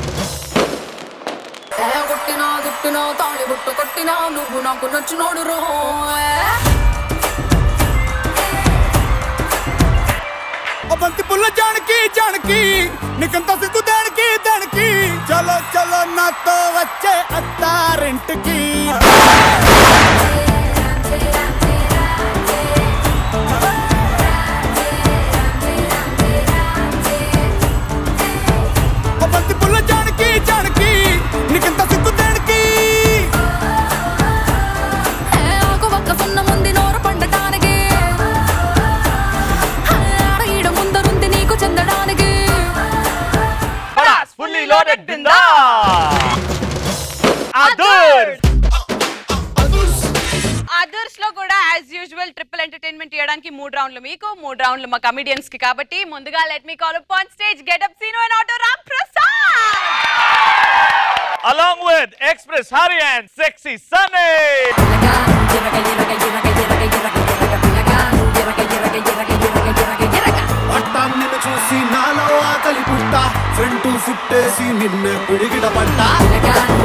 ఏ కొట్టినా దుట్టినా తాళి బుట్ట కొట్టినా నువ్వు నాకు నచ్చినోడు రో ఓ బంతి పుల్ల జానకి జానకి నీకంత సిగ్గు దానికి దానికి చలో చలో నాతో వచ్చే అత్తారింటికి ఓ బంతి పుల్ల జానకి జానకి నీకంత సిగ్గు దానికి ఏ ఆకు ఒక్క సున్న ముందు నోరు పండటానికి ఆడ ఈడ ముందరుంది నీకు చెందడానికి పడాస్ ఫుల్లీ లోడెడ్ బిందా అదర్స్ అదర్స్ లో కూడా యాజ్ యూజువల్ ట్రిపుల్ ఎంటర్టైన్మెంట్ చేయడానికి మూడు రౌండ్లు మీకు మూడు రౌండ్లు మా కమిడియన్స్ కి కాబట్టి ముందుగా let me call up on stage get up Seenu and auto Ram Prasad along with Express Hari and Sexy Sunny. పట్టాం నిన్ను చూసి నాలో ఆకలి పుట్ట ఫ్రంట్ ఫుట్టేసి నిన్నే పిడిగిడ పట్ట